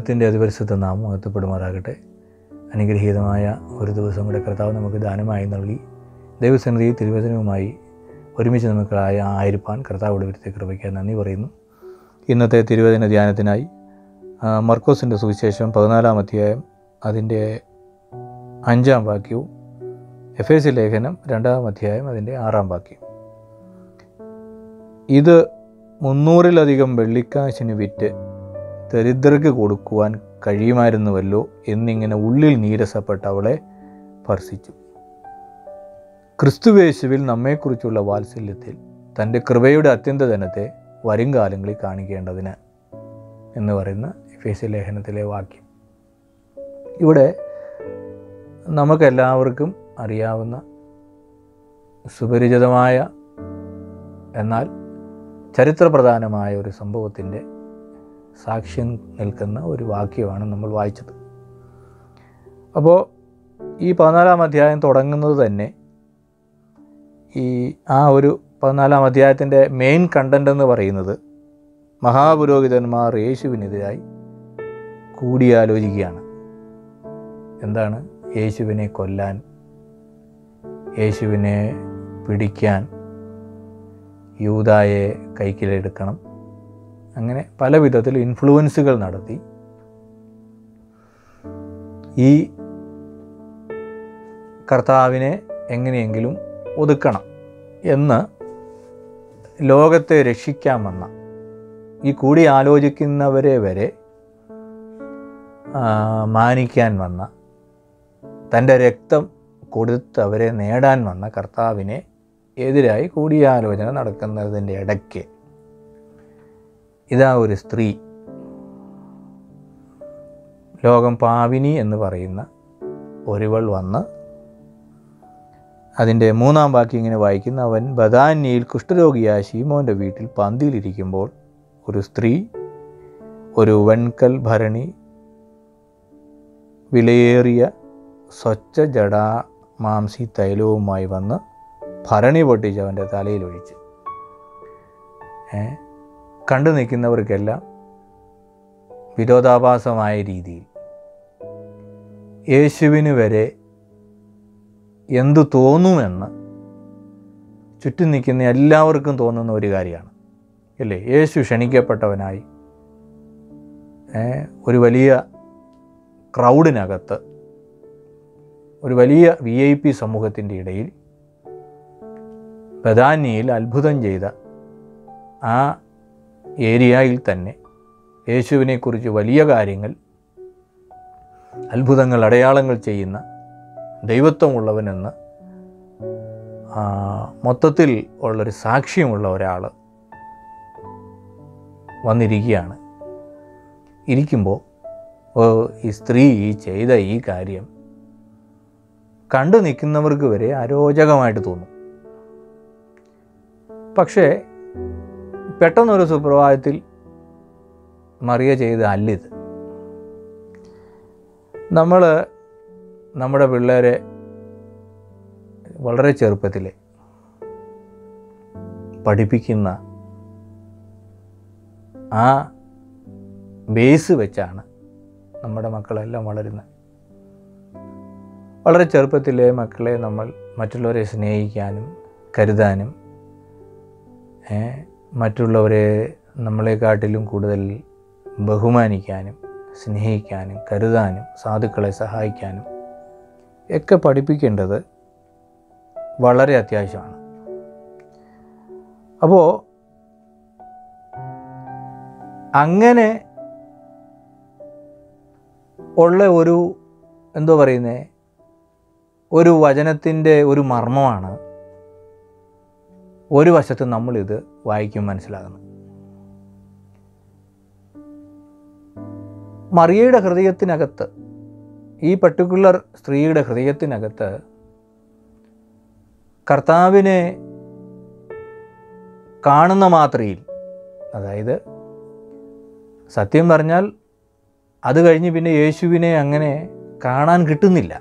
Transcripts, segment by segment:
ദൈവത്തിൻ്റെ അതിപരിശുദ്ധ നാമം മഹത്വപ്പെടുമാറാകട്ടെ അനുഗ്രഹീതമായ ഒരു ദിവസം കൂടെ കർത്താവ് നമുക്ക് ദാനമായി നൽകി ദൈവസന്നിധി തിരുവചനവുമായി ഒരുമിച്ച് നമുക്കായ ആയിരിപ്പാൻ കർത്താവോട് വരുത്തിയ കൃപയ്ക്ക് നന്ദി പറയുന്നു ഇന്നത്തെ തിരുവചന ധ്യാനത്തിനായി ആ, മർക്കോസിൻ്റെ സുവിശേഷം പതിനാലാം അധ്യായം അതിൻ്റെ അഞ്ചാം വാക്യവും എഫ് എസ് ലേഖനം രണ്ടാം അധ്യായം അതിൻ്റെ ആറാം വാക്യം ഇത് മുന്നൂറിലധികം വെള്ളിക്കാശിന് വിറ്റ് ദരിദ്രർക്ക് കൊടുക്കുവാൻ കഴിയുമായിരുന്നുവല്ലോ എന്നിങ്ങനെ ഉള്ളിൽ നീരസപ്പെട്ട അവളെ ഭർഷിച്ചു ക്രിസ്തുവേശുവിൽ നമ്മെക്കുറിച്ചുള്ള വാത്സല്യത്തിൽ തൻ്റെ കൃപയുടെ അത്യന്തധനത്തെ വരും കാലങ്ങളിൽ കാണിക്കേണ്ടതിന് എന്ന് പറയുന്ന എഫേസ്യ ലേഖനത്തിലെ വാക്യം ഇവിടെ നമുക്കെല്ലാവർക്കും അറിയാവുന്ന സുപരിചിതമായ എന്നാൽ ചരിത്രപ്രധാനമായ ഒരു സംഭവത്തിൻ്റെ സാക്ഷ്യം നിൽക്കുന്ന ഒരു വാക്യമാണ് നമ്മൾ വായിച്ചത് അപ്പോൾ ഈ പതിനാലാം അധ്യായം തുടങ്ങുന്നത് തന്നെ ഈ ആ ഒരു പതിനാലാം അധ്യായത്തിൻ്റെ മെയിൻ കണ്ടൻ്റ് എന്ന് പറയുന്നത് മഹാപുരോഹിതന്മാർ യേശുവിനെതിരായി കൂടിയാലോചിക്കുകയാണ് എന്താണ് യേശുവിനെ കൊല്ലാൻ യേശുവിനെ പിടിക്കാൻ യൂതായെ കൈക്കിലെടുക്കണം അങ്ങനെ പല വിധത്തിൽ ഇൻഫ്ലുവൻസുകൾ നടത്തി ഈ കർത്താവിനെ എങ്ങനെയെങ്കിലും ഒതുക്കണം എന്ന് ലോകത്തെ രക്ഷിക്കാമെന്ന ഈ കൂടി ആലോചിക്കുന്നവരെ വരെ ആ, മാനിക്കാൻ വന്ന തൻ്റെ രക്തം കൊടുത്ത് അവരെ നേടാൻ വന്ന കർത്താവിനെ എതിരായി കൂടിയാലോചന നടക്കുന്നതിൻ്റെ ഇടയ്ക്ക് ഇതാ ഒരു സ്ത്രീ ലോകം പാവിനി എന്ന് പറയുന്ന ഒരുവൾ വന്ന് അതിൻ്റെ മൂന്നാം വാക്യം ഇങ്ങനെ വായിക്കുന്ന അവൻ ബദാന്യയിൽ കുഷ്ഠരോഗിയായ ശീമോൻ്റെ വീട്ടിൽ പന്തിയിലിരിക്കുമ്പോൾ ഒരു സ്ത്രീ ഒരു വെൺകൽ ഭരണി വിലയേറിയ സ്വച്ഛ ജടാ മാംസി തൈലവുമായി വന്ന് ഭരണി പൊട്ടിച്ച് അവൻ്റെ തലയിൽ ഒഴിച്ച് ഏ? കണ്ടു നിൽക്കുന്നവർക്കെല്ലാം വിരോധാഭാസമായ രീതിയിൽ യേശുവിന് വരെ എന്തു തോന്നുമെന്ന് ചുറ്റും നിൽക്കുന്ന എല്ലാവർക്കും തോന്നുന്ന ഒരു കാര്യമാണ് അല്ലേ യേശു ക്ഷണിക്കപ്പെട്ടവനായി ഏ, ഒരു വലിയ ക്രൗഡിനകത്ത് ഒരു വലിയ വി ഐ പി സമൂഹത്തിൻ്റെ ഇടയിൽ ബദാനിയിൽ അത്ഭുതം ചെയ്ത ആ ഏരിയയിൽ തന്നെ യേശുവിനെക്കുറിച്ച് വലിയ കാര്യങ്ങൾ അത്ഭുതങ്ങൾ അടയാളങ്ങൾ ചെയ്യുന്ന ദൈവത്വമുള്ളവനെന്ന് ആ, മൊത്തത്തിൽ ഉള്ളൊരു സാക്ഷ്യമുള്ള ഒരാൾ വന്നിരിക്കുകയാണ് ഇരിക്കുമ്പോൾ ഓ ഈ സ്ത്രീ ഈ ചെയ്ത ഈ കാര്യം കണ്ടു നിൽക്കുന്നവർക്ക് വരെ അരോചകമായിട്ട് തോന്നും പക്ഷേ പെട്ടെന്നൊരു സുപ്രഭാതത്തിൽ മറിയ ചെയ്ത അല്ലിത് നമ്മൾ നമ്മുടെ പിള്ളേരെ വളരെ ചെറുപ്പത്തിൽ പഠിപ്പിക്കുന്ന ആ ബേസ് വെച്ചാണ് നമ്മുടെ മക്കളെല്ലാം വളരുന്നത് വളരെ ചെറുപ്പത്തിലെ മക്കളെ നമ്മൾ മറ്റുള്ളവരെ സ്നേഹിക്കാനും കരുതാനും ഏ, മറ്റുള്ളവരെ നമ്മളെക്കാട്ടിലും കൂടുതൽ ബഹുമാനിക്കാനും സ്നേഹിക്കാനും കരുതാനും സാധുക്കളെ സഹായിക്കാനും ഒക്കെ പഠിപ്പിക്കേണ്ടത് വളരെ അത്യാവശ്യമാണ് അപ്പോൾ അങ്ങനെ ഉള്ള ഒരു എന്തോ പറയുന്നേ ഒരു വചനത്തിൻ്റെ ഒരു മർമ്മമാണ് ഒരു വശത്ത് നമ്മളിത് വായിക്കും മനസ്സിലാകുന്നത് മറിയയുടെ ഹൃദയത്തിനകത്ത് ഈ പർട്ടിക്കുലർ സ്ത്രീയുടെ ഹൃദയത്തിനകത്ത് കർത്താവിനെ കാണുന്ന മാത്രയിൽ അതായത് സത്യം പറഞ്ഞാൽ അത് കഴിഞ്ഞ് പിന്നെ യേശുവിനെ അങ്ങനെ കാണാൻ കിട്ടുന്നില്ല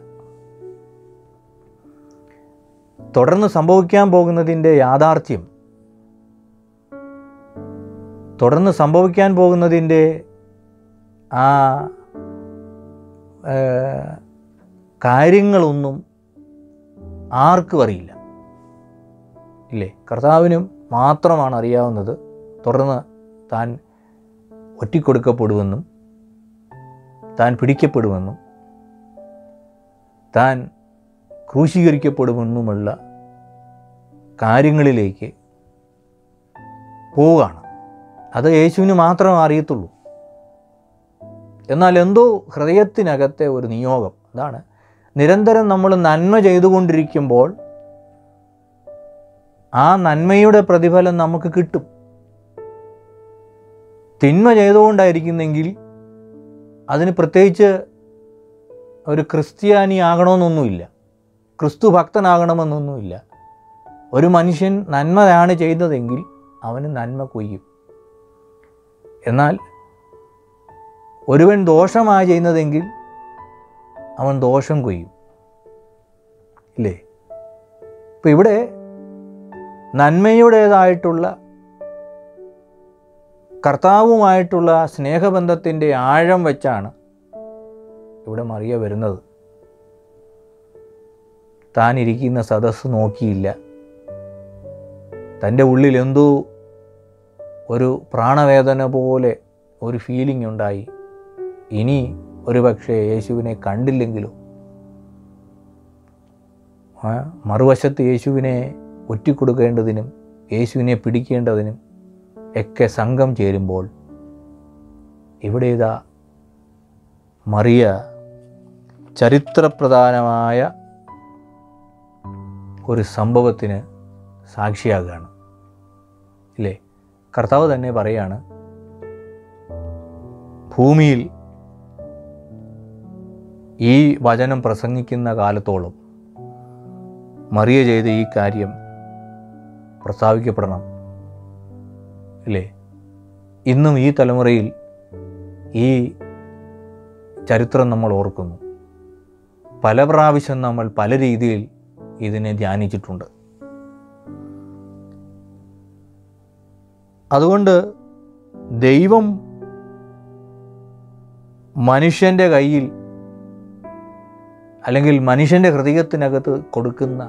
തുടർന്ന് സംഭവിക്കാൻ പോകുന്നതിൻ്റെ യാഥാർത്ഥ്യം തുടർന്ന് സംഭവിക്കാൻ പോകുന്നതിൻ്റെ ആ ഏഹ്, കാര്യങ്ങളൊന്നും ആർക്കും അറിയില്ല ഇല്ലേ കർത്താവിനും മാത്രമാണ് അറിയാവുന്നത് തുടർന്ന് താൻ ഒറ്റിക്കൊടുക്കപ്പെടുമെന്നും താൻ പിടിക്കപ്പെടുമെന്നും താൻ ക്രൂശീകരിക്കപ്പെടുമെന്നുമുള്ള കാര്യങ്ങളിലേക്ക് പോവുകയാണ് അത് യേശുവിന് മാത്രമേ അറിയത്തുള്ളൂ എന്നാൽ എന്തോ ഹൃദയത്തിനകത്തെ ഒരു നിയോഗം അതാണ് നിരന്തരം നമ്മൾ നന്മ ചെയ്തുകൊണ്ടിരിക്കുമ്പോൾ ആ നന്മയുടെ പ്രതിഫലം നമുക്ക് കിട്ടും തിന്മ ചെയ്തുകൊണ്ടായിരിക്കുന്നെങ്കിൽ അതിന് പ്രത്യേകിച്ച് ഒരു ക്രിസ്ത്യാനി ആകണമെന്നൊന്നുമില്ല ക്രിസ്തു ഭക്തനാകണമെന്നൊന്നുമില്ല ഒരു മനുഷ്യൻ നന്മയാണ് ചെയ്തതെങ്കിൽ അവന് നന്മ കൊയ്യും എന്നാൽ ഒരുവൻ ദോഷമാണ് ചെയ്യുന്നതെങ്കിൽ അവൻ ദോഷം കൊയ്യും ഇല്ലേ ഇപ്പം ഇവിടെ നന്മയുടേതായിട്ടുള്ള കർത്താവുമായിട്ടുള്ള സ്നേഹബന്ധത്തിൻ്റെ ആഴം വെച്ചാണ് ഇവിടെ മറിയ വരുന്നത് താൻ ഇരിക്കുന്ന സദസ്സ് നോക്കിയില്ല തൻ്റെ ഉള്ളിൽ എന്തോ ഒരു പ്രാണവേദന പോലെ ഒരു ഫീലിംഗ് ഉണ്ടായി ഇനി ഒരു പക്ഷേ യേശുവിനെ കണ്ടില്ലെങ്കിലോ ആ, മറുവശത്ത് യേശുവിനെ ഒറ്റിക്കൊടുക്കേണ്ടതിനും യേശുവിനെ പിടിക്കേണ്ടതിനും ഒക്കെ സംഘം ചേരുമ്പോൾ ഇവിടെ ഇതാ മറിയ ചരിത്രപ്രധാനമായ ഒരു സംഭവത്തിന് സാക്ഷിയാകുകയാണ് ഇല്ലേ കർത്താവ് തന്നെ പറയാണ് ഭൂമിയിൽ ഈ വചനം പ്രസംഗിക്കുന്ന കാലത്തോളം മറിയ ചെയ്ത ഈ കാര്യം പ്രസ്താവിക്കപ്പെടണം ഇല്ലേ ഇന്നും ഈ തലമുറയിൽ ഈ ചരിത്രം നമ്മൾ ഓർക്കുന്നു പല പ്രാവശ്യം നമ്മൾ പല രീതിയിൽ ഇതിനെ ധ്യാനിച്ചിട്ടുണ്ട് അതുകൊണ്ട് ദൈവം മനുഷ്യൻ്റെ കയ്യിൽ അല്ലെങ്കിൽ മനുഷ്യൻ്റെ ഹൃദയത്തിനകത്ത് കൊടുക്കുന്ന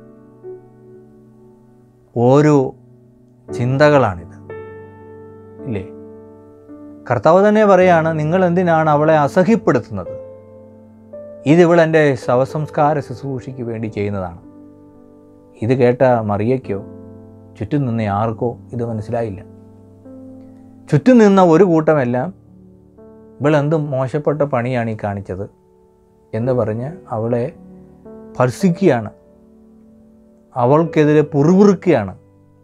ഓരോ ചിന്തകളാണിത് ഇല്ലേ കർത്താവ് തന്നെ പറയാണ് നിങ്ങൾ എന്തിനാണ് അവളെ അസഹ്യപ്പെടുത്തുന്നത് ഇത് ഇവളെൻ്റെ ശവസംസ്കാര ശുശ്രൂഷയ്ക്ക് വേണ്ടി ചെയ്യുന്നതാണ് ഇത് കേട്ട മറിയയ്ക്കോ ചുറ്റും നിന്ന ആർക്കോ ഇത് മനസ്സിലായില്ല ചുറ്റും നിന്ന ഒരു കൂട്ടമെല്ലാം ഇവളെന്തും മോശപ്പെട്ട പണിയാണ് ഈ കാണിച്ചത് എന്ന് പറഞ്ഞ് അവളെ ഭർസിക്കുകയാണ് അവൾക്കെതിരെ പുറുപുറുക്കുകയാണ്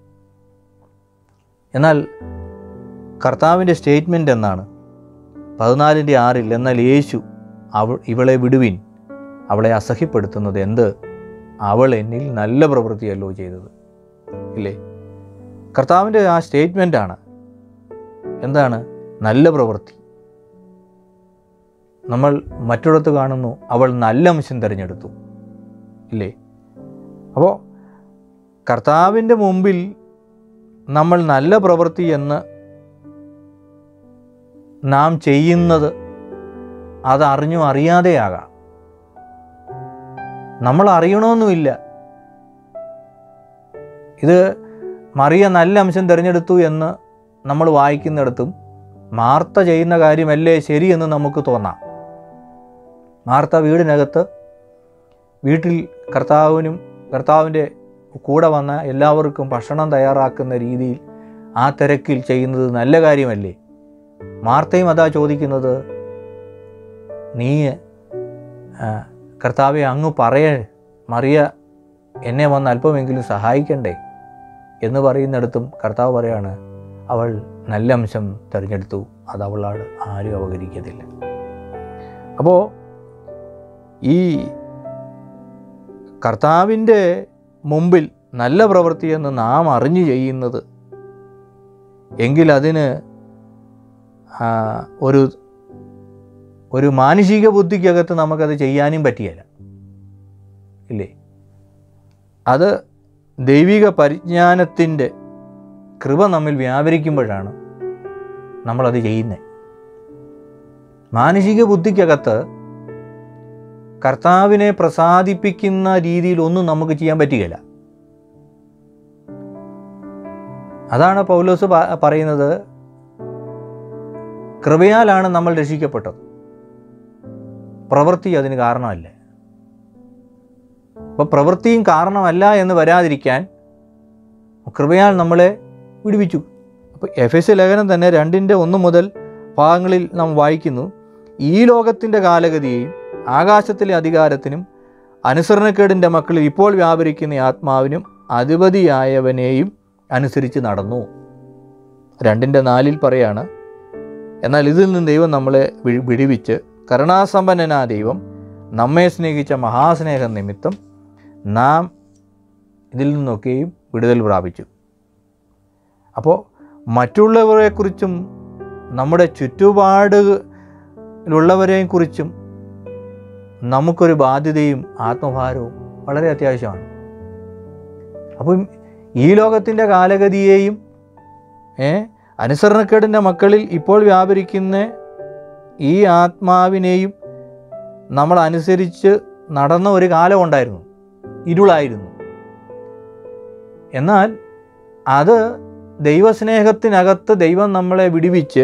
എന്നാൽ കർത്താവിൻ്റെ സ്റ്റേറ്റ്മെൻ്റ് എന്നാണ് പതിനാലിൻ്റെ ആറിൽ എന്നാൽ യേശു അവൾ ഇവളെ വിടുവിൻ അവളെ അസഹ്യപ്പെടുത്തുന്നത് എന്ത് അവൾ എന്നിൽ നല്ല പ്രവൃത്തിയല്ലോ ചെയ്തത് ഇല്ലേ കർത്താവിൻ്റെ ആ സ്റ്റേറ്റ്മെൻ്റാണ് എന്താണ് നല്ല പ്രവൃത്തി നമ്മൾ മറ്റൊരിടത്ത് കാണുന്നു അവൾ നല്ല അംശം തിരഞ്ഞെടുത്തു ഇല്ലേ അപ്പോൾ കർത്താവിൻ്റെ മുമ്പിൽ നമ്മൾ നല്ല പ്രവൃത്തി എന്ന് നാം ചെയ്യുന്നത് അത് അറിഞ്ഞോ അറിയാതെയാകാം നമ്മൾ അറിയണമെന്നുമില്ല ഇത് മറിയ നല്ല അംശം തിരഞ്ഞെടുത്തു എന്ന് നമ്മൾ വായിക്കുന്നിടത്തും മാർത്ത ചെയ്യുന്ന കാര്യമല്ലേ ശരിയെന്ന് നമുക്ക് തോന്നാം മാർത്ത വീടിനകത്ത് വീട്ടിൽ കർത്താവിനും കർത്താവിൻ്റെ കൂടെ വന്ന എല്ലാവർക്കും ഭക്ഷണം തയ്യാറാക്കുന്ന രീതിയിൽ ആ തിരക്കിൽ ചെയ്യുന്നത് നല്ല കാര്യമല്ലേ മാർത്തയും അതാ ചോദിക്കുന്നത് നീ ആ, കർത്താവെ അങ്ങ് പറയേ മറിയ എന്നെ വന്ന് അല്പമെങ്കിലും സഹായിക്കണ്ടേ എന്ന് പറയുന്നിടത്തും കർത്താവ് പറയാണ് അവൾ നല്ല അംശം തിരഞ്ഞെടുത്തു അത് അവളോട് ആരും അവഗണിക്കത്തില്ല അപ്പോൾ ഈ കർത്താവിൻ്റെ മുമ്പിൽ നല്ല പ്രവൃത്തിയെന്ന് നാം അറിഞ്ഞു ചെയ്യുന്നത് എങ്കിൽ അതിന് ആ, ഒരു ഒരു മാനുഷിക ബുദ്ധിക്കകത്ത് നമുക്കത് ചെയ്യാനും പറ്റിയല്ല ഇല്ലേ അത് ദൈവിക പരിജ്ഞാനത്തിൻ്റെ കൃപ നമ്മിൽ വ്യാപരിക്കുമ്പോഴാണ് നമ്മളത് ചെയ്യുന്നത് മാനുഷിക ബുദ്ധിക്കകത്ത് കർത്താവിനെ പ്രസാദിപ്പിക്കുന്ന രീതിയിൽ ഒന്നും നമുക്ക് ചെയ്യാൻ പറ്റുകയില്ല അതാണ് പൗലോസ് പ- പറയുന്നത് കൃപയാലാണ് നമ്മൾ രക്ഷിക്കപ്പെട്ടത് പ്രവൃത്തി അതിന് കാരണമല്ല അപ്പോൾ പ്രവൃത്തിയും കാരണമല്ല എന്ന് വരാതിരിക്കാൻ കൃപയാൽ നമ്മളെ വിടുവിച്ചു അപ്പോൾ എഫ് എസ് ലേഖനം തന്നെ രണ്ടിൻ്റെ ഒന്ന് മുതൽ ഭാഗങ്ങളിൽ നാം വായിക്കുന്നു ഈ ലോകത്തിൻ്റെ കാലഗതിയെയും ആകാശത്തിലെ അധികാരത്തിനും അനുസരണക്കേടിൻ്റെ മക്കളിൽ ഇപ്പോൾ വ്യാപരിക്കുന്ന ആത്മാവിനും അധിപതിയായവനെയും അനുസരിച്ച് നടന്നു രണ്ടിൻ്റെ നാലിൽ പറയാണ് എന്നാൽ ഇതിൽ നിന്ന് ദൈവം നമ്മളെ വി- വിടുവിച്ച് കരുണാസമ്പന്നനാ ദൈവം നമ്മെ സ്നേഹിച്ച മഹാസ്നേഹം നിമിത്തം നാം ഇതിൽ നിന്നൊക്കെയും വിടുതൽ പ്രാപിച്ചു അപ്പോൾ മറ്റുള്ളവരെക്കുറിച്ചും നമ്മുടെ ചുറ്റുപാടിലുള്ളവരെയും കുറിച്ചും നമുക്കൊരു ബാധ്യതയും ആത്മഭാരവും വളരെ അത്യാവശ്യമാണ് അപ്പം ഈ ലോകത്തിൻ്റെ കാലഗതിയെയും ഏ അനുസരണക്കേടിൻ്റെ മക്കളിൽ ഇപ്പോൾ വ്യാപരിക്കുന്ന ഈ ആത്മാവിനെയും നമ്മൾ അനുസരിച്ച് നടന്ന ഒരു കാലം ഉണ്ടായിരുന്നു ഇരുളായിരുന്നു എന്നാൽ അത് ദൈവസ്നേഹത്തിനകത്ത് ദൈവം നമ്മളെ വിടുവിച്ച്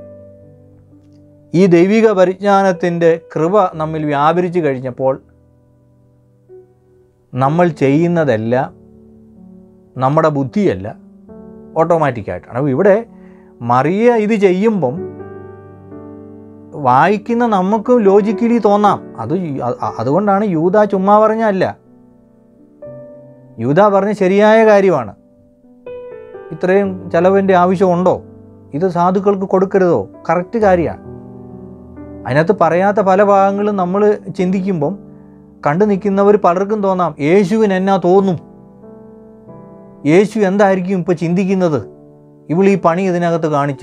ഈ ദൈവിക പരിജ്ഞാനത്തിൻ്റെ കൃപ നമ്മിൽ വ്യാപരിച്ചു കഴിഞ്ഞപ്പോൾ നമ്മൾ ചെയ്യുന്നതെല്ലാം നമ്മുടെ ബുദ്ധിയല്ല ഓട്ടോമാറ്റിക്കായിട്ടാണ് അപ്പോൾ ഇവിടെ മറിയ ഇത് ചെയ്യുമ്പം വായിക്കുന്ന നമുക്കും ലോജിക്കലി തോന്നാം അത് യു- അ- അ- അതുകൊണ്ടാണ് യൂത ചുമ്മാ പറഞ്ഞല്ല യൂത പറഞ്ഞ ശരിയായ കാര്യമാണ് ഇത്രയും ചെലവിൻ്റെ ആവശ്യമുണ്ടോ ഇത് സാധുക്കൾക്ക് കൊടുക്കരുതോ കറക്റ്റ് കാര്യമാണ് അതിനകത്ത് പറയാത്ത പല ഭാഗങ്ങളും നമ്മൾ ചിന്തിക്കുമ്പം കണ്ടു നിൽക്കുന്നവർ പലർക്കും തോന്നാം യേശുവിന് എന്നാ തോന്നും യേശു എന്തായിരിക്കും ഇപ്പോൾ ചിന്തിക്കുന്നത് ഇവൾ ഈ പണി ഇതിനകത്ത് കാണിച്ചു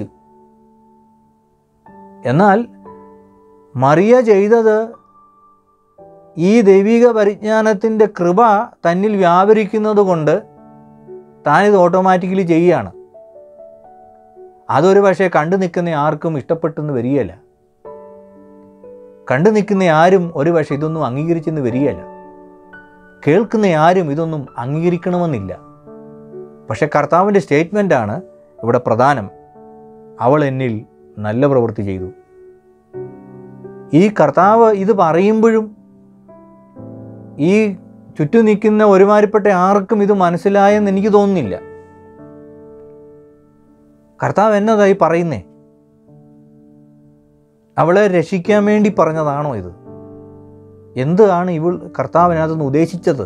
എന്നാൽ മറിയ ചെയ്തത് ഈ ദൈവിക പരിജ്ഞാനത്തിൻ്റെ കൃപ തന്നിൽ വ്യാപരിക്കുന്നത് കൊണ്ട് താനിത് ഓട്ടോമാറ്റിക്കലി ചെയ്യുകയാണ് അതൊരു പക്ഷേ കണ്ടു നിൽക്കുന്ന ആർക്കും ഇഷ്ടപ്പെട്ടെന്ന് വരികയില്ല കണ്ടു നിൽക്കുന്ന ആരും ഒരു പക്ഷേ ഇതൊന്നും അംഗീകരിച്ചെന്ന് വരികയില്ല കേൾക്കുന്ന ആരും ഇതൊന്നും അംഗീകരിക്കണമെന്നില്ല പക്ഷെ കർത്താവിൻ്റെ സ്റ്റേറ്റ്മെൻ്റാണ് ഇവിടെ പ്രധാനം അവൾ എന്നിൽ നല്ല പ്രവൃത്തി ചെയ്തു ഈ കർത്താവ് ഇത് പറയുമ്പോഴും ഈ ചുറ്റും നിൽക്കുന്ന ഒരുമാതിരിപ്പെട്ട ആർക്കും ഇത് മനസ്സിലായെന്ന് എനിക്ക് തോന്നുന്നില്ല കർത്താവ് എന്നതായി പറയുന്നേ അവളെ രക്ഷിക്കാൻ വേണ്ടി പറഞ്ഞതാണോ ഇത് എന്താണ് ഇവൾ കർത്താവിനകത്തുനിന്ന് ഉദ്ദേശിച്ചത്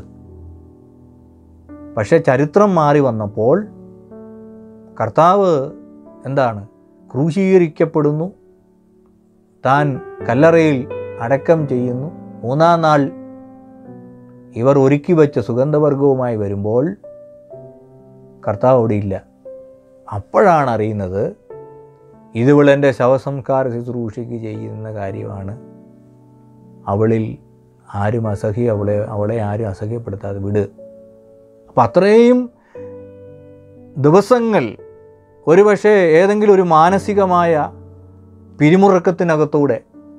പക്ഷേ ചരിത്രം മാറി വന്നപ്പോൾ കർത്താവ് എന്താണ് ക്രൂശീകരിക്കപ്പെടുന്നു താൻ കല്ലറയിൽ അടക്കം ചെയ്യുന്നു മൂന്നാം നാൾ ഇവർ ഒരുക്കി വെച്ച സുഗന്ധവർഗവുമായി വരുമ്പോൾ കർത്താവ് അവിടെ ഇല്ല അപ്പോഴാണ് അറിയുന്നത് ഇതിവളെൻ്റെ ശവസംസ്കാര ശുശ്രൂഷയ്ക്ക് ചെയ്യുന്ന കാര്യമാണ് അവളിൽ ആരും അസഹ്യ അവളെ അവളെ ആരും അസഹ്യപ്പെടുത്താതെ വിട് അപ്പം അത്രയും ദിവസങ്ങൾ ഒരുപക്ഷെ ഏതെങ്കിലും ഒരു മാനസികമായ പിരിമുറുക്കത്തിനകത്തൂടെ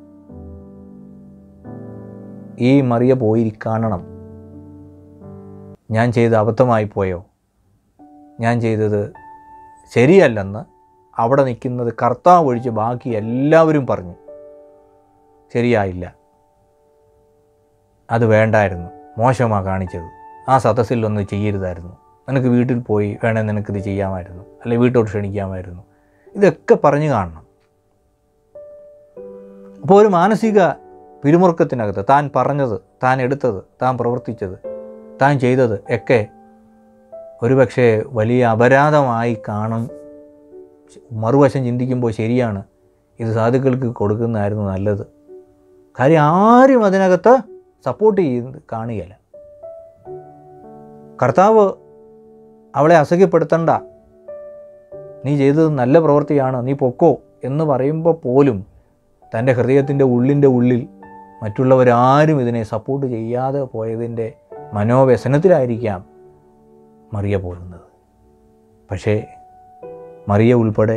ഈ മറിയ പോയി കാണണം ഞാൻ ചെയ്ത് അബദ്ധമായി പോയോ ഞാൻ ചെയ്തത് ശരിയല്ലെന്ന് അവിടെ നിൽക്കുന്നത് കർത്താവ് ഒഴിച്ച് ബാക്കി എല്ലാവരും പറഞ്ഞു ശരിയായില്ല അത് വേണ്ടായിരുന്നു മോശമാണ് കാണിച്ചത് ആ സദസ്സിൽ ഒന്ന് ചെയ്യരുതായിരുന്നു നിനക്ക് വീട്ടിൽ പോയി വേണേ നിനക്കിത് ചെയ്യാമായിരുന്നു അല്ലെങ്കിൽ വീട്ടോട്ട് ക്ഷണിക്കാമായിരുന്നു ഇതൊക്കെ പറഞ്ഞു കാണണം അപ്പോൾ ഒരു മാനസിക പിരിമുറുക്കത്തിനകത്ത് താൻ പറഞ്ഞത് താൻ എടുത്തത് താൻ പ്രവർത്തിച്ചത് താൻ ചെയ്തത് ഒക്കെ ഒരുപക്ഷെ വലിയ അപരാധമായി കാണും മറുവശം ചിന്തിക്കുമ്പോൾ ശരിയാണ് ഇത് സാധുക്കൾക്ക് കൊടുക്കുന്നതായിരുന്നു നല്ലത് കാര്യം ആരും അതിനകത്ത് സപ്പോർട്ട് ചെയ്യുന്നത് കാണുകയില്ല കർത്താവ് അവളെ അസഹ്യപ്പെടുത്തണ്ട നീ ചെയ്തത് നല്ല പ്രവൃത്തിയാണ് നീ പൊക്കോ എന്ന് പറയുമ്പോൾ പോലും തൻ്റെ ഹൃദയത്തിൻ്റെ ഉള്ളിൻ്റെ ഉള്ളിൽ മറ്റുള്ളവരാരും ഇതിനെ സപ്പോർട്ട് ചെയ്യാതെ പോയതിൻ്റെ മനോവ്യസനത്തിലായിരിക്കാം മറിയ പോകുന്നത് പക്ഷേ മറിയ ഉൾപ്പെടെ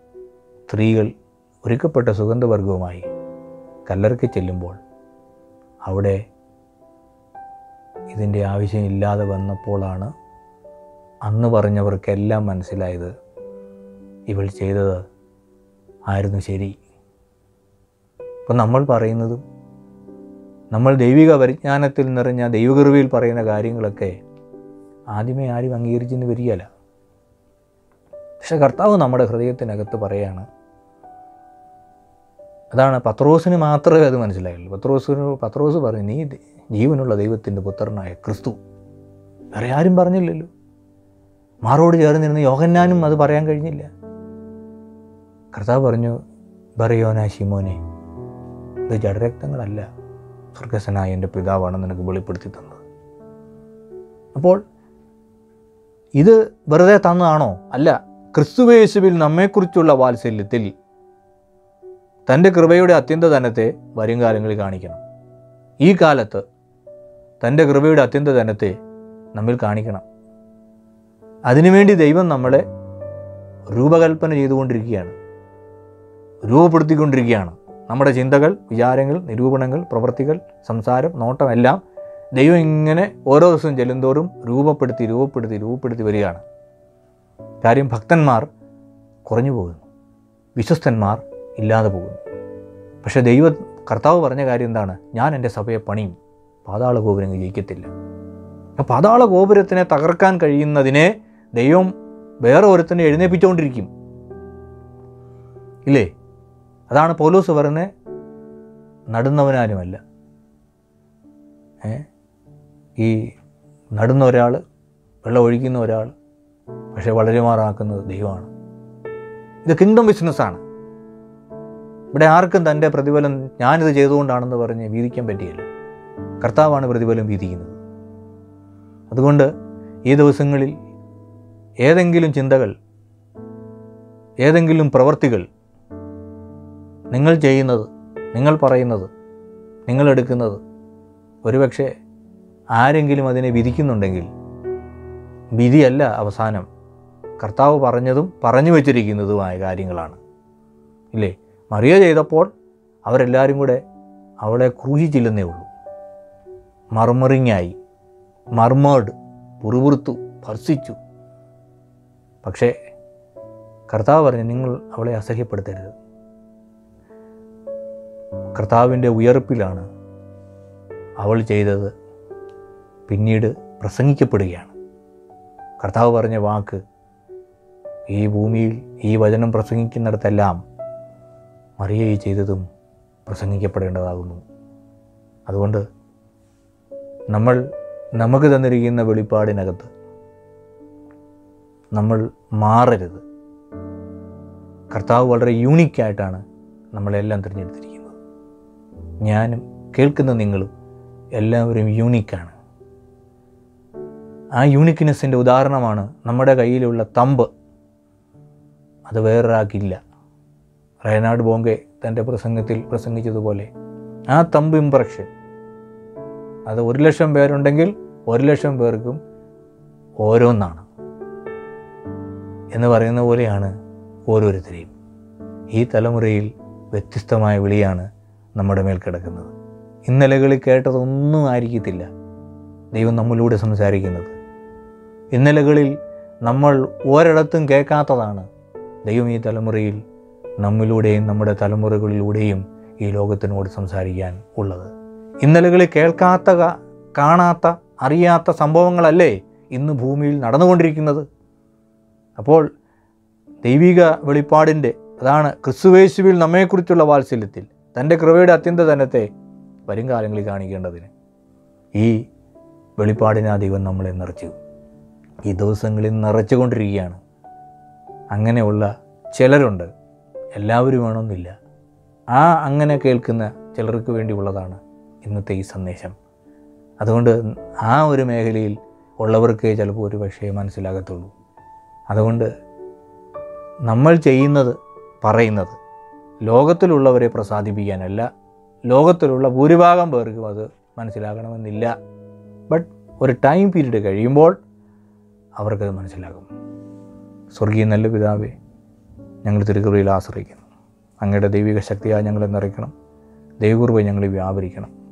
സ്ത്രീകൾ ഒരുക്കപ്പെട്ട സുഗന്ധവർഗവുമായി കല്ലറയ്ക്ക് ചെല്ലുമ്പോൾ അവിടെ ഇതിൻ്റെ ആവശ്യമില്ലാതെ വന്നപ്പോഴാണ് അന്ന് പറഞ്ഞവർക്കെല്ലാം മനസ്സിലായത് ഇവൾ ചെയ്തത് ആയിരുന്നു ശരി അപ്പം നമ്മൾ പറയുന്നതും നമ്മൾ ദൈവിക പരിജ്ഞാനത്തിൽ നിറഞ്ഞ ദൈവകൃപയിൽ പറയുന്ന കാര്യങ്ങളൊക്കെ ആദ്യമേ ആരും അംഗീകരിച്ചെന്ന് വരികയല്ല പക്ഷെ കർത്താവ് നമ്മുടെ ഹൃദയത്തിനകത്ത് പറയാണ് അതാണ് പത്രോസിന് മാത്രമേ അത് മനസ്സിലായുള്ളൂ പത്രോസിന് പത്രോസ് പറഞ്ഞു നീ ജീവനുള്ള ദൈവത്തിൻ്റെ പുത്രനായ ക്രിസ്തു വേറെ ആരും പറഞ്ഞില്ലല്ലോ മാറോട് ചേർന്നിരുന്ന യോഹന്നാനും അത് പറയാൻ കഴിഞ്ഞില്ല കർത്താവ് പറഞ്ഞു ബറിയോന ശിമോനെ ഇത് ജഡരക്തങ്ങളല്ല സ്വർഗസ്വനായ എൻ്റെ പിതാവാണ് നിനക്ക് വെളിപ്പെടുത്തി തന്നത് അപ്പോൾ ഇത് വെറുതെ തന്നതാണോ അല്ല ക്രിസ്തുവേശുവിൽ നമ്മെക്കുറിച്ചുള്ള വാത്സല്യത്തിൽ തൻ്റെ കൃപയുടെ അത്യന്തധനത്തെ വരും കാലങ്ങളിൽ കാണിക്കണം ഈ കാലത്ത് തൻ്റെ കൃപയുടെ അത്യന്തധനത്തെ നമ്മിൽ കാണിക്കണം അതിനുവേണ്ടി ദൈവം നമ്മളെ രൂപകൽപ്പന ചെയ്തുകൊണ്ടിരിക്കുകയാണ് രൂപപ്പെടുത്തിക്കൊണ്ടിരിക്കുകയാണ് നമ്മുടെ ചിന്തകൾ വിചാരങ്ങൾ നിരൂപണങ്ങൾ പ്രവൃത്തികൾ സംസാരം നോട്ടം എല്ലാം ദൈവം ഇങ്ങനെ ഓരോ ദിവസവും ചെല്ലുന്തോറും രൂപപ്പെടുത്തി രൂപപ്പെടുത്തി രൂപപ്പെടുത്തി വരികയാണ് കാര്യം ഭക്തന്മാർ കുറഞ്ഞു പോകുന്നു വിശ്വസ്തന്മാർ ഇല്ലാതെ പോകുന്നു പക്ഷേ ദൈവ കർത്താവ് പറഞ്ഞ കാര്യം എന്താണ് ഞാൻ എൻ്റെ സഭയെ പണിയും പാതാള ഗോപുരം ജയിക്കത്തില്ല അപ്പോൾ പാതാള ഗോപുരത്തിനെ തകർക്കാൻ കഴിയുന്നതിനെ ദൈവം വേറെ ഒരുത്തിനെ എഴുന്നേൽപ്പിച്ചുകൊണ്ടിരിക്കും ഇല്ലേ അതാണ് പൗലോസ് പറയുന്നത് നടുന്നവനാരുമല്ല ഏ ഈ നടുന്ന ഒരാൾ വെള്ളം ഒഴിക്കുന്ന ഒരാൾ പക്ഷേ വളരുമാറാക്കുന്നത് ദൈവമാണ് ഇത് കിങ്ഡം ബിസിനസ്സാണ് ഇവിടെ ആർക്കും തൻ്റെ പ്രതിഫലം ഞാനിത് ചെയ്തുകൊണ്ടാണെന്ന് പറഞ്ഞ് വീതിക്കാൻ പറ്റിയില്ല കർത്താവാണ് പ്രതിഫലം വീതിക്കുന്നത് അതുകൊണ്ട് ഈ ദിവസങ്ങളിൽ ഏതെങ്കിലും ചിന്തകൾ ഏതെങ്കിലും പ്രവർത്തികൾ നിങ്ങൾ ചെയ്യുന്നത് നിങ്ങൾ പറയുന്നത് നിങ്ങൾ എടുക്കുന്നത് ഒരുപക്ഷെ ആരെങ്കിലും അതിനെ വിധിക്കുന്നുണ്ടെങ്കിൽ വിധിയല്ല അവസാനം കർത്താവ് പറഞ്ഞതും പറഞ്ഞു വച്ചിരിക്കുന്നതുമായ കാര്യങ്ങളാണ് ഇല്ലേ മറിയ ചെയ്തപ്പോൾ അവരെല്ലാവരും കൂടെ അവളെ ക്രൂശിച്ചില്ലെന്നേ ഉള്ളൂ മർമറിങ്ങായി മർമേഡ് പുറുപുറുത്തു ഭർസിച്ചു പക്ഷേ കർത്താവ് പറഞ്ഞു നിങ്ങൾ അവളെ അസഹ്യപ്പെടുത്തരുത് കർത്താവിൻ്റെ ഉയർപ്പിലാണ് അവൾ ചെയ്തത് പിന്നീട് പ്രസംഗിക്കപ്പെടുകയാണ് കർത്താവ് പറഞ്ഞ വാക്ക് ഈ ഭൂമിയിൽ ഈ വചനം പ്രസംഗിക്കുന്നിടത്തെല്ലാം മറിയ ഈ ചെയ്തതും പ്രസംഗിക്കപ്പെടേണ്ടതാകുന്നു അതുകൊണ്ട് നമ്മൾ നമുക്ക് തന്നിരിക്കുന്ന വെളിപ്പാടിനകത്ത് നമ്മൾ മാറരുത് കർത്താവ് വളരെ യൂണിക്കായിട്ടാണ് നമ്മളെല്ലാം തിരഞ്ഞെടുത്തിരിക്കുന്നത് ഞാനും കേൾക്കുന്ന നിങ്ങളും എല്ലാവരും യൂണിക്കാണ് ആ യൂണിക്ക്നെസ്സിൻ്റെ ഉദാഹരണമാണ് നമ്മുടെ കയ്യിലുള്ള തമ്പ് അത് വേറൊരാൾക്കില്ല റയനാട് ബോംബെ തൻ്റെ പ്രസംഗത്തിൽ പ്രസംഗിച്ചതുപോലെ ആ തമ്പ് ഇംപ്രഷൻ അത് ഒരു ലക്ഷം പേരുണ്ടെങ്കിൽ ഒരു ലക്ഷം പേർക്കും ഓരോന്നാണ് എന്ന് പറയുന്ന പോലെയാണ് ഓരോരുത്തരെയും ഈ തലമുറയിൽ വ്യത്യസ്തമായ വിളിയാണ് നമ്മുടെ മേൽ കിടക്കുന്നത് ഇന്നലകളിൽ കേട്ടതൊന്നും ആയിരിക്കത്തില്ല ദൈവം നമ്മളിലൂടെ സംസാരിക്കുന്നത് ഇന്നലകളിൽ നമ്മൾ ഒരിടത്തും കേൾക്കാത്തതാണ് ദൈവം ഈ തലമുറയിൽ നമ്മിലൂടെയും നമ്മുടെ തലമുറകളിലൂടെയും ഈ ലോകത്തിനോട് സംസാരിക്കാൻ ഉള്ളത് ഇന്നലകളിൽ കേൾക്കാത്ത ക- കാണാത്ത അറിയാത്ത സംഭവങ്ങളല്ലേ ഇന്ന് ഭൂമിയിൽ നടന്നുകൊണ്ടിരിക്കുന്നത് അപ്പോൾ ദൈവിക വെളിപ്പാടിൻ്റെ അതാണ് ക്രിസ്തുവേശുവിൽ നമ്മെക്കുറിച്ചുള്ള വാത്സല്യത്തിൽ തൻ്റെ കൃപയുടെ അത്യന്തധനത്തെ വരും കാലങ്ങളിൽ കാണിക്കേണ്ടതിന് ഈ വെളിപ്പാടിനെ ആ ദൈവം നമ്മളെ നിറച്ചു ഈ ദിവസങ്ങളിൽ നിറച്ചുകൊണ്ടിരിക്കുകയാണ് അങ്ങനെയുള്ള ചിലരുണ്ട് എല്ലാവരും വേണമെന്നില്ല ആ അങ്ങനെ കേൾക്കുന്ന ചിലർക്ക് വേണ്ടിയുള്ളതാണ് ഇന്നത്തെ ഈ സന്ദേശം അതുകൊണ്ട് ആ ഒരു മേഖലയിൽ ഉള്ളവർക്ക് ചിലപ്പോൾ ഒരു പക്ഷേ മനസ്സിലാകത്തുള്ളൂ അതുകൊണ്ട് നമ്മൾ ചെയ്യുന്നത് പറയുന്നത് ലോകത്തിലുള്ളവരെ പ്രസാദിപ്പിക്കാനല്ല ലോകത്തിലുള്ള ഭൂരിഭാഗം പേർക്കും അത് മനസ്സിലാകണമെന്നില്ല ബട്ട് ഒരു ടൈം പീരീഡ് കഴിയുമ്പോൾ അവർക്കത് മനസ്സിലാകും സ്വർഗീയ നല്ല പിതാവേ ഞങ്ങൾ തിരുകൃപയിൽ ആശ്രയിക്കുന്നു അങ്ങയുടെ ദൈവിക ശക്തിയാൽ ഞങ്ങളെ നിറയ്ക്കണം ദൈവകൃപ ഞങ്ങളെ വ്യാപരിക്കണം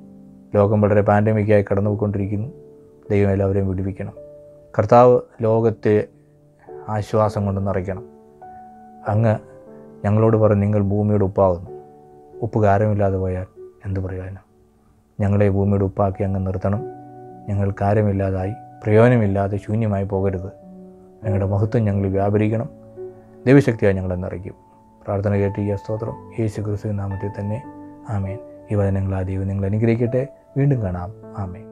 ലോകം വളരെ പാൻഡമിക്കായി കടന്നുപോയിക്കൊണ്ടിരിക്കുന്നു ദൈവം എല്ലാവരെയും വിടിവിക്കണം കർത്താവ് ലോകത്തെ ആശ്വാസം കൊണ്ട് നിറയ്ക്കണം അങ്ങ് ഞങ്ങളോട് പറഞ്ഞ് നിങ്ങൾ ഭൂമിയുടെ ഉപ്പാകുന്നു ഉപ്പ് കാരമില്ലാതെ പോയാൽ എന്ത് പറയാനും ഞങ്ങളെ ഭൂമിയുടെ ഉപ്പാക്കി അങ്ങ് നിർത്തണം ഞങ്ങൾ കാര്യമില്ലാതായി പ്രയോജനമില്ലാതെ ശൂന്യമായി പോകരുത് ഞങ്ങളുടെ മഹത്വം ഞങ്ങൾ വ്യാപരിക്കണം ദൈവശക്തിയായി ഞങ്ങളെ നിറയ്ക്കും പ്രാർത്ഥന കേട്ട് ഈ സ്തോത്രം യേശു ക്രിസ്തു നാമത്തിൽ തന്നെ ആമേൻ ഈ വചനങ്ങൾ ആ ദൈവം നിങ്ങൾ അനുഗ്രഹിക്കട്ടെ വീണ്ടും കാണാം ആമേൻ